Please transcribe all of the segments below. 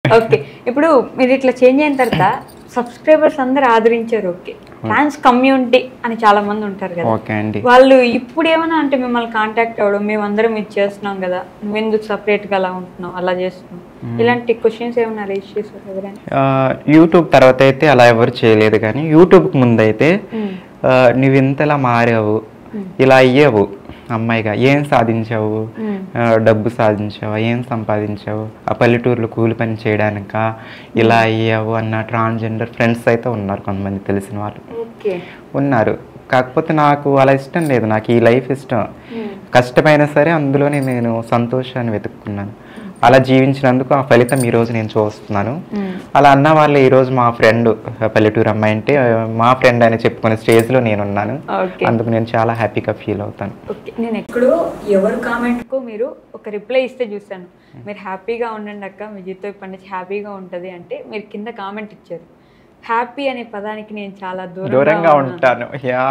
Okay ఇప్పుడు మీరు ఇట్లా చేంజ్ అయిన తర్వాత సబ్స్క్రైబర్స్ అందరు ఆదరించారు ఓకే ఫ్యాన్స్ కమ్యూనిటీ అని చాలా మంది ఉంటారు కదా ఓకే అండి వాళ్ళు ఇప్పుడు ఏమైనా అంటే మిమ్మల్ని కాంటాక్ట్ అవ్వడం మేమందరం ఇది చేస్తున్నాం కదా నువ్వెందుకు సపరేట్గా అలా ఉంటున్నావు అలా చేస్తున్నావు ఇలాంటి క్వశ్చన్స్ ఏమైనా రేస్ చేశారు ఎవరైనా ఆ, యూట్యూబ్ తర్వాత అయితే అలా ఎవరు చేయలేదు కానీ యూట్యూబ్కి ముందైతే మ్మ్. ఆ, నువ్వు ఇంతలా మారావు ఇలా అయ్యావు అమ్మాయిగా ఏం సాధించావు మ్మ్. ఆ, డబ్బు సాధించావా ఏం సంపాదించావు ఆ పల్లెటూరులో కూలి పని చేయడానిక ఇలా అయ్యావు అన్న ట్రాన్స్జెండర్ ఫ్రెండ్స్ అయితే ఉన్నారు కొంతమంది తెలిసిన వాళ్ళు ఓకే ఉన్నారు కాకపోతే నాకు అలా ఇష్టం లేదు నాకు ఈ లైఫ్ ఇష్టం మ్మ్. కష్టమైనా సరే అందులోనే నేను సంతోషాన్ని వెతుక్కున్నాను అలా జీవించినందుకు ఆ ఫలితం ఈరోజు నేను చూస్తున్నాను మ్మ్. అలా అన్న వాళ్ళు ఈరోజు మా ఫ్రెండ్ పల్లెటూరు అమ్మాయి అంటే మా ఫ్రెండ్ అని చెప్పుకునే స్టేజ్లో నేనున్నాను ఓకే అందుకు నేను చాలా హ్యాపీగా ఫీల్ అవుతాను ఓకే నేను ఎక్కడో ఎవరు కామెంట్కు మీరు ఒక రిప్లై ఇస్తే చూశాను మీరు హ్యాపీగా ఉండండి అక్క మీ జీవితం ఇప్పటి నుంచి హ్యాపీగా ఉంటుంది అంటే మీరు కింద కామెంట్ ఇచ్చారు హ్యాపీ అనే పదానికి నేను చాలా దూరంగా దూరంగా ఉన్నాను. ఉంటాను యా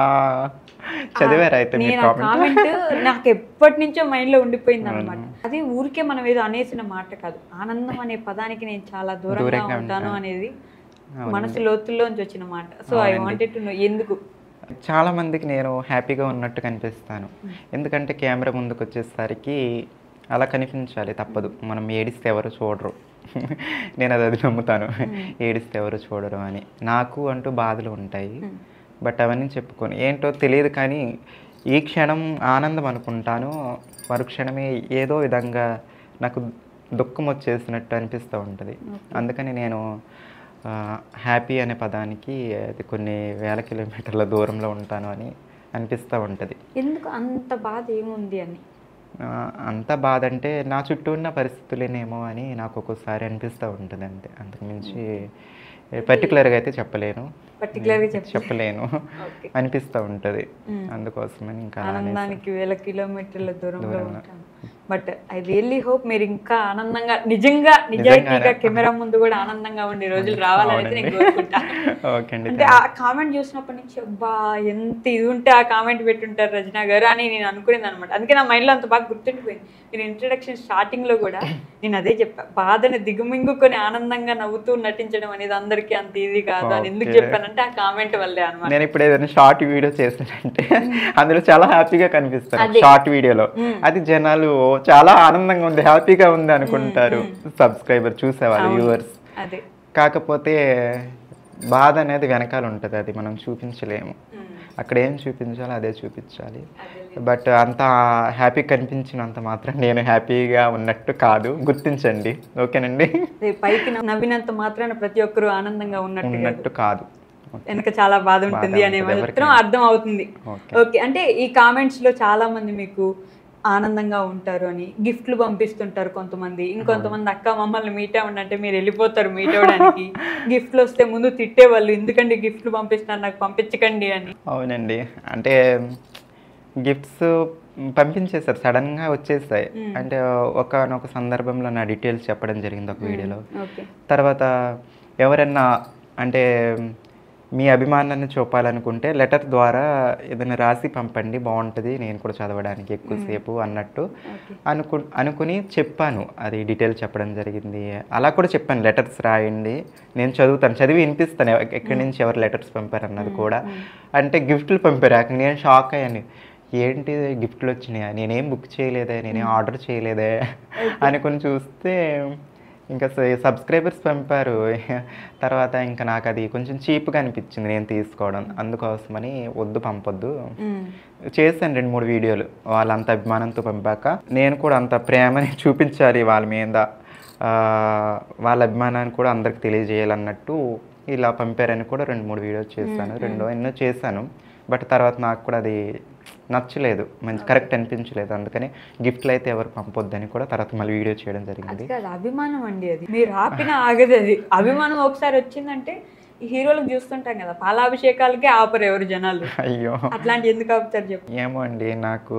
చదివారు అయితే మీరు నేను ఆ కామెంట్ కామెంట్ నాకు ఎప్పటి నుంచో మైండ్ లో ఉండిపోయింది అనమాట అది ఊరికే మనం ఏదో అనేసిన మాట కాదు ఆనందం అనే పదానికి నేను చాలా దూరంగా దూరంగా ఉంటాను ఉంటాను. అనేది మనసు లోతుల్లోంచి వచ్చిన మాట so I wanted to know ఎందుకు చాలా మందికి నేను హ్యాపీగా ఉన్నట్టు కనిపిస్తాను ఎందుకంటే కెమెరా ముందుకు వచ్చేసరికి అలా కనిపించాలి తప్పదు మనం ఏడిస్తే ఎవరు చూడరు నేను అది అది నమ్ముతాను ఏడిస్తే ఎవరు చూడరు అని నాకు అంటూ బాధలు ఉంటాయి బట్ అవన్నీ చెప్పుకొని ఏంటో తెలియదు కానీ ఈ క్షణం ఆనందం అనుకుంటాను మరుక్షణమే ఏదో విధంగా నాకు దుఃఖం వచ్చేసినట్టు అనిపిస్తూ ఉంటుంది అందుకని నేను హ్యాపీ అనే పదానికి అది కొన్ని వేల కిలోమీటర్ల దూరంలో ఉంటాను అని అనిపిస్తూ ఉంటుంది ఎందుకు అంత బాధ ఏముంది అని ఆ, అంత బాధ అంటే నా చుట్టూ ఉన్న పరిస్థితులేనేమో అని నాకు ఒక్కోసారి అనిపిస్తూ ఉంటుంది అంతే అంతకుమించి పర్టికులర్గా అయితే చెప్పలేను పర్టికులర్గా చెప్పి చెప్పలేను ఓకే అనిపిస్తూ ఉంటుంది మ్మ్. అందుకోసమని ఇంకా అలానే ఆనందానికి వేల కిలోమీటర్ల దూరంలో ఉంటాను బట్ ఐ రియల్లీ హోప్ మీరు ఇంకా ఆనందంగా నిజంగా నిజాయితీగా కెమెరా ముందు కూడా ఆనందంగా ఉండే రోజులు రావాలని నేను కోరుకుంటాను ఓకే అండి అంటే ఆ కామెంట్ చూసినప్పటి నుంచి అబ్బా ఎంత ఇది ఉంటే ఆ కామెంట్ పెట్టుంటారు రచన గారు అని నేను అనుకునేది అనమాట అందుకే నా మైండ్లో అంత బాగా గుర్తుండిపోయింది మీరు ఇంట్రడక్షన్ స్టార్టింగ్ లో కూడా నేను అదే చెప్పా బాధని దిగుమింగుకొని ఆనందంగా నవ్వుతూ నటించడం అనేది అందరికీ అంత ఈజీ కాదు అని ఎందుకు Okay. చెప్పానంటే ఆ కామెంట్ వల్లే అనమాట నేను ఇప్పుడు ఏదైనా షార్ట్ వీడియో చేశానంటే అందులో చాలా హ్యాపీగా కనిపిస్తారు అదే. షార్ట్ వీడియోలో మ్మ్. అది జనాలు చాలా ఆనందంగా ఉంది హ్యాపీగా ఉంది అనుకుంటారు సబ్స్క్రైబర్ చూసేవాళ్ళు వ్యూవర్స్ అదే కాకపోతే బాధ అనేది వెనకాల ఉంటుంది అది మనం చూపించలేము మ్మ్. అక్కడ ఏం చూపించాలో అదే చూపించాలి బట్ అంత హ్యాపీ కనిపించినంత మాత్రం నేను హ్యాపీగా ఉన్నట్టు కాదు గుర్తించండి ఓకేనండి అదే పైకి నవ్వినంత మాత్రాన ప్రతి ఒక్కరూ ఆనందంగా ఉన్నట్టు ఉన్నట్టు కాదు వెనక చాలా బాధ ఉంటుంది బాధ అనే ఉంటుంది మాత్రం అర్థం అవుతుంది ఓకే ఓకే అంటే ఈ కామెంట్స్ లో చాలా మంది మీకు ఆనందంగా ఉంటారు అని గిఫ్ట్లు పంపిస్తుంటారు కొంతమంది ఇంకొంతమంది అక్క మమ్మల్ని మీట్ అవ్వండి అంటే మీరు వెళ్ళిపోతారు మీట్ అవ్వడానికి గిఫ్ట్లు వస్తే ముందు తిట్టేవాళ్ళు ఎందుకండి గిఫ్ట్లు పంపిస్తున్నారు నాకు పంపించకండి అని అవునండి అంటే గిఫ్ట్స్ పంపించేశారు సడన్గా వచ్చేసాయి అంటే ఒకనొక సందర్భంలో నా డీటెయిల్స్ చెప్పడం జరిగింది ఒక వీడియోలో ఓకే తర్వాత ఎవరన్నా అంటే మీ అభిమానాన్ని చూపాలనుకుంటే లెటర్ ద్వారా ఏదైనా రాసి పంపండి బాగుంటుంది నేను కూడా చదవడానికి ఎక్కువసేపు అన్నట్టు ఓకే అనుకు అనుకుని చెప్పాను అది డీటెయిల్ చెప్పడం జరిగింది అలా కూడా చెప్పాను లెటర్స్ రాయండి నేను చదువుతాను చదివి వినిపిస్తాను ఎవ- ఎక్కడి నుంచి ఎవరు లెటర్స్ పంపారు అన్నది కూడా అంటే గిఫ్ట్లు పంపారు అక్కడ నేను షాక్ అయ్యాను ఏంటి గిఫ్ట్లు వచ్చినాయా నేనేం బుక్ చేయలేదే నేనేం ఆర్డర్ చేయలేదే అనుకుని చూస్తే ఇంకా సబ్స్క్రైబర్స్ పంపారు తర్వాత ఇంకా నాకు అది కొంచెం చీప్గా అనిపించింది నేను తీసుకోవడం అందుకోసమని వద్దు పంపొద్దు మ్మ్. చేశాను రెండు మూడు వీడియోలు వాళ్ళంత అభిమానంతో పంపాక నేను కూడా అంత ప్రేమని చూపించాలి వాళ్ళ మీద ఆ, వాళ్ళ అభిమానాన్ని కూడా అందరికి తెలియజేయాలన్నట్టు ఇలా పంపారని కూడా రెండు మూడు వీడియోస్ చేశాను రెండో ఎన్నో చేశాను బట్ తర్వాత నాకు కూడా అది నచ్చలేదు మంచి కరెక్ట్ అనిపించలేదు అందుకని గిఫ్ట్లు అయితే ఎవరు పంపొద్దని కూడా తర్వాత మళ్ళీ వీడియో చేయడం జరిగింది అది కాదు అభిమానం అండి అది మీరు ఆపిన ఆగదు అది అభిమానం ఒకసారి వచ్చిందంటే ఈ హీరోలకు చూస్తుంటాం కదా పాలాభిషేకాలకే ఆపరు ఎవరు జనాలు అయ్యో అట్లాంటి ఎందుకు ఆపుతారు చెప్పు ఏమో అండి నాకు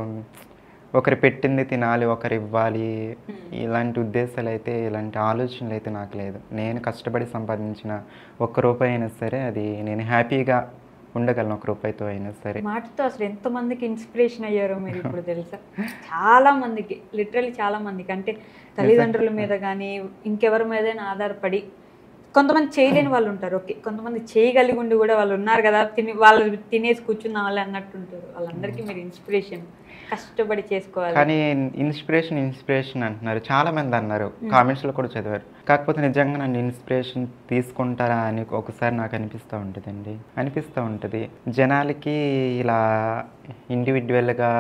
ఒకరు పెట్టింది తినాలి ఒకరు ఇవ్వాలి ఇలాంటి ఉద్దేశాలు అయితే ఇలాంటి ఆలోచనలు అయితే నాకు లేదు నేను కష్టపడి సంపాదించిన ఒక్క రూపాయి అయినా సరే అది నేను హ్యాపీగా ఉండగలను ఒక రూపాయితో అయినా సరే మాటతో అసలు ఎంత మందికి ఇన్స్పిరేషన్ అయ్యారో మీరు ఇప్పుడు తెలుసా చాలా మందికి లిటరల్లీ చాలా మందికి అంటే తల్లిదండ్రుల మీద కానీ ఇంకెవరి మీదైనా ఆధారపడి కొంతమంది చేయలేని వాళ్ళు ఉంటారు ఓకే కొంతమంది చేయగలిగి ఉండి కూడా వాళ్ళు ఉన్నారు కదా తిని వాళ్ళు తినేసి కూర్చున్న వాళ్ళు అన్నట్టు ఉంటారు వాళ్ళందరికీ మీరు ఇన్స్పిరేషన్ కష్టపడి చేసుకోవాలి కానీ ఇన్స్పిరేషన్ ఇన్స్పిరేషన్ అంటున్నారు చాలా మంది అన్నారు కామెంట్స్లో కూడా చదివారు కాకపోతే నిజంగా నన్ను ఇన్స్పిరేషన్ తీసుకుంటారా అని ఒకసారి నాకు అనిపిస్తూ ఉంటుందండి అనిపిస్తూ ఉంటుంది జనాలకి ఇలా ఇండివిజువల్గా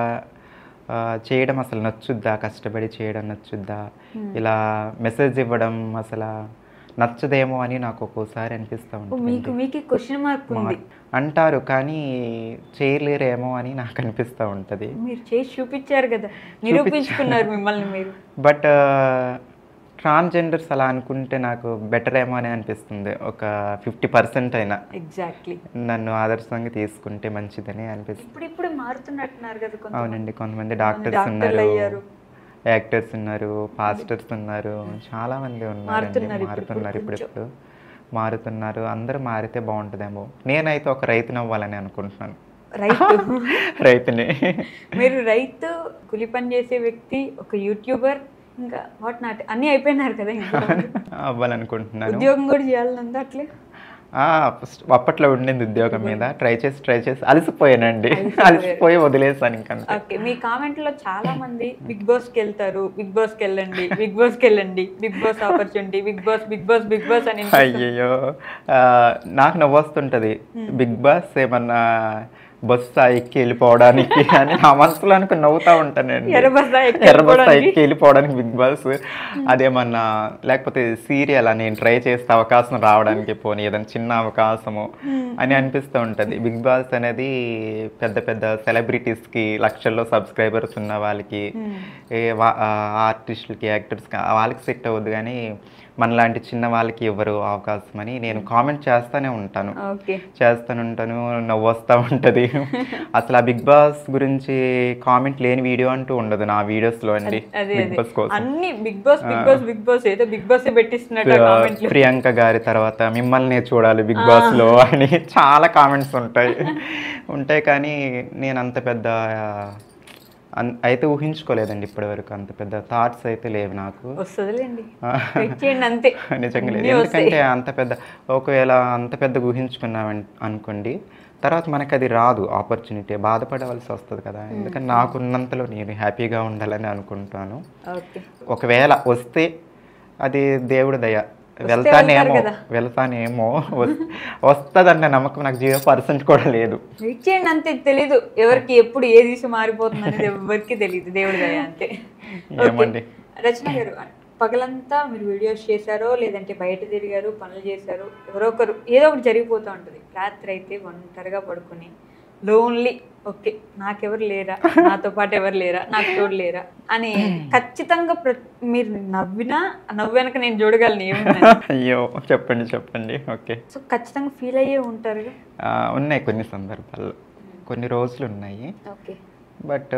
చేయడం అసలు నచ్చుద్దా కష్టపడి చేయడం నచ్చుద్దా ఇలా మెసేజ్ ఇవ్వడం అసలు నచ్చదేమో అని నాకు ఒక్కోసారి అనిపిస్తూ ఓ, ఉంటుంది మీకు మీకు క్వశ్చన్ మార్క్ ఉంది అంటారు కానీ చేయలేరేమో అని నాకు అనిపిస్తూ ఉంటుంది మీరు చేసి చూపించారు కదా నిరూపించుకున్నారు మిమ్మల్ని మీరు బట్ ట్రాన్స్జెండర్స్ అలా అనుకుంటే నాకు బెటర్ ఏమో అని అనిపిస్తుంది ఒక ఫిఫ్టీ పర్సెంట్ అయినా ఎగ్జాక్ట్లీ నన్ను ఆదర్శంగా తీసుకుంటే మంచిదని అనిపిస్తుంది ఇప్పుడు ఇప్పుడు మారుతున్నట్టున్నారు కదా కొంత అవునండి కొంతమంది డాక్టర్స్ డాక్టర్లు ఉన్నారు అయ్యారు. యాక్టర్స్ ఉన్నారు పాస్టర్స్ ఉన్నారు చాలా మంది ఉన్నారండి మారుతున్నారు ఇప్పుడు, మారుతున్నారు ఇప్పుడు ఇప్పుడు ఇప్పుడు మారుతున్నారు అందరూ మారితే బాగుంటుందేమో నేనైతే ఒక రైతుని అవ్వాలని అనుకుంటున్నాను రైతు రైతుని మీరు రైతు కూలి పని చేసే వ్యక్తి ఒక యూట్యూబర్ ఇంకా వాట్ నాట్ అన్నీ అయిపోయినారు కదా ఇంకా అవ్వాలనుకుంటున్నాను ఉద్యోగం కూడా చేయాలనుంది అట్లే ఆ, ఫస్ట్ అప్పట్లో ఉండింది ఉద్యోగం మీద ట్రై చేసి ట్రై చేసి అలసిపోయానండి అలసిపోయి వదిలేసాను ఇంకా ఓకే మీ కామెంట్ లో చాలా మంది బిగ్ బాస్ కి వెళ్తారు బిగ్ బాస్ కి వెళ్ళండి బిగ్ బాస్ కి వెళ్ళండి Bigg Boss opportunity Bigg Boss Bigg Boss Bigg Boss అని అయ్యయ్యో ఆ, నాకు నవ్వొస్తుంటది బిగ్ బాస్ ఏమన్నా బస్సు ఎక్కి వెళ్ళిపోవడానికి అని నా మనసులో అనుకుని నవ్వుతా ఉంటానండి ఎర్ర బస్సా ఎక్కి ఎర్ర బస్సు ఎక్కి వెళ్ళిపోవడానికి బిగ్ బాస్ అదేమన్నా లేకపోతే సీరియల్ అని నేను ట్రై చేస్తే అవకాశం రావడానికి పోనీ ఏదైనా చిన్న అవకాశము అని అనిపిస్తూ ఉంటుంది బిగ్ బాస్ అనేది పెద్ద పెద్ద సెలబ్రిటీస్కి లక్షల్లో సబ్స్క్రైబర్స్ ఉన్న వాళ్ళకి ఏ వా- ఆ ఆర్టిస్టులకి యాక్టర్స్కి వాళ్ళకి సెట్ అవ్వద్దు కానీ మనలాంటి చిన్న వాళ్ళకి ఇవ్వరు అవకాశం అని నేను కామెంట్ చేస్తూనే ఉంటాను ఓకే చేస్తూనే ఉంటాను నవ్వు వస్తూ ఉంటుంది అసలు ఆ బిగ్ బాస్ గురించి కామెంట్ లేని వీడియో అంటూ ఉండదు నా వీడియోస్లో అండి అదే బిగ్ అదే బాస్ కోసం అన్ని Bigg Boss Bigg Boss Bigg Boss ఏదో బిగ్ బాస్ పెట్టిస్తున్నట్టు కామెంట్లు ప్రియాంక గారి తర్వాత మిమ్మల్ని చూడాలి బిగ్ బాస్ లో అని చాలా కామెంట్స్ ఉంటాయి ఉంటాయి కానీ నేను అంత పెద్ద అన్- అయితే ఊహించుకోలేదండి ఇప్పటి వరకు అంత పెద్ద థాట్స్ అయితే లేవు నాకు వస్తుందిలేండి వెయిట్ చేయండి అంతే నిజంగా లేదు అన్నీ వస్తాయి. ఎందుకంటే అంత పెద్ద ఒకవేళ అంత పెద్దగా ఊహించుకున్నామని అనుకోండి తర్వాత మనకు అది రాదు ఆపర్చునిటీ బాధపడవలసి వస్తుంది కదా ఎందుకంటే నాకున్నంతలో నేను హ్యాపీగా ఉండాలని అనుకుంటాను ఓకే ఒకవేళ వస్తే అది దేవుడి దయ వెళ్తారు వెళ్తానేమో కదా. వెళ్తానేమో వస్తుందన్న నమ్మకం నాకు జీరో పర్సెంట్ కూడా లేదు వెయిట్ చేయండి అంతే తెలీదు ఎవరికి ఎప్పుడు ఏ దిశ మారిపోతుంది అనేది ఎవరికి తెలియదు దేవుడి దయ అంతే ఏమండి రచన గారు పగలంతా మీరు వీడియోస్ చేశారో లేదంటే బయట తిరిగారు పనులు చేశారు ఎవరో ఒకరు ఏదో ఒకటి జరిగిపోతూ ఉంటుంది రాత్రి అయితే ఒంటరిగా పడుకుని లోన్లీ ఓకే నాకెవరు లేరా నాతో పాటు ఎవరు లేరా నాకు తోడు లేరా అని ఖచ్చితంగా ప్ర మీరు నవ్వినా ఆ నవ్వు వెనక నేను చూడగలను ఏముందని అయ్యో చెప్పండి చెప్పండి ఓకే సో ఖచ్చితంగా ఫీల్ అయ్యే ఉంటారు ఆ, ఉన్నాయి కొన్ని సందర్భాల్లో కొన్ని రోజులు ఉన్నాయి ఓకే బట్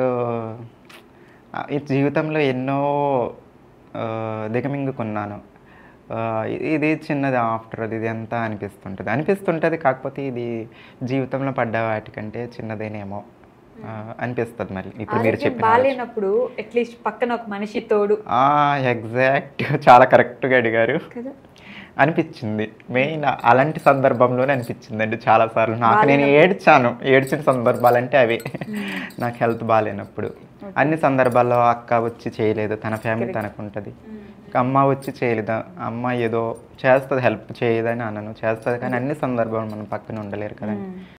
ఈ జీవితంలో ఎన్నో ఆ, దిగమింగుకున్నాను ఆ, ఇది చిన్నది ఆఫ్టర్ అది ఇది ఎంత అనిపిస్తుంటుంది అనిపిస్తుంటుంది కాకపోతే ఇది జీవితంలో పడ్డ వాటికంటే చిన్నదేనేమో ఆ, అనిపిస్తుంది మళ్ళీ ఇప్పుడు మీరు ఆరోగ్యం చెప్పిన బాగాలేనప్పుడు అట్లీస్ట్ పక్కన ఒక మనిషి తోడు ఎగ్జాక్ట్ చాలా కరెక్ట్గా అడిగారు కదా అనిపించింది మెయిన్ అలాంటి సందర్భంలోనే అనిపించిందండి చాలాసార్లు నాకు నేను ఏడ్చాను ఏడ్చిన సందర్భాలంటే అవి నాకు హెల్త్ బాగాలేనప్పుడు అన్ని సందర్భాల్లో అక్క వచ్చి చేయలేదు తన ఫ్యామిలీ తనకు ఉంటుంది అమ్మ వచ్చి చేయలేదు అమ్మ ఏదో చేస్తుంది హెల్ప్ చేయదని అన్నాను చేస్తుంది కానీ అన్ని సందర్భాలు మనం పక్కన ఉండలేరు కదండి